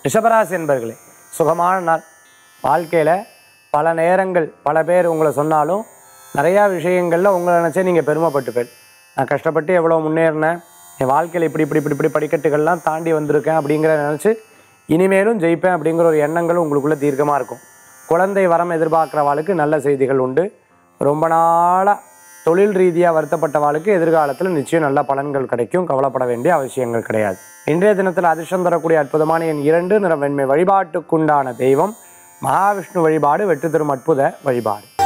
ரிஷபராசி என்பர்களே சுகமான நாள் வாழ்க்கையில் பல நேரங்கள் பல பேர் உங்களை சொன்னாலும் நிறையா விஷயங்களில் உங்களை நினச்சே நீங்கள் பெருமைப்பட்டுப்பேன் நான் கஷ்டப்பட்டு எவ்வளோ முன்னேறினேன் என் வாழ்க்கையில் இப்படி இப்படி இப்படி இப்படி படிக்கட்டுகள்லாம் தாண்டி வந்திருக்கேன் அப்படிங்கிற நினச்சி இனிமேலும் ஜெயிப்பேன் அப்படிங்கிற ஒரு எண்ணங்களும் உங்களுக்குள்ளே தீர்க்கமாக இருக்கும் குழந்தை வரம் எதிர்பார்க்குறவாளுக்கு நல்ல செய்திகள் உண்டு ரொம்ப நாளாக தொழில் ரீதியாக வருத்தப்பட்டவாளுக்கு எதிர்காலத்தில் நிச்சயம் நல்ல பலன்கள் கிடைக்கும் கவலைப்பட வேண்டிய அவசியங்கள் கிடையாது இன்றைய தினத்தில் அதிர்ஷ்டம் தரக்கூடிய அற்புதமான என் இரண்டு நிற வெண்மை வழிபாட்டுக்குண்டான தெய்வம் மகாவிஷ்ணு வழிபாடு வெற்றி தரும் அற்புத வழிபாடு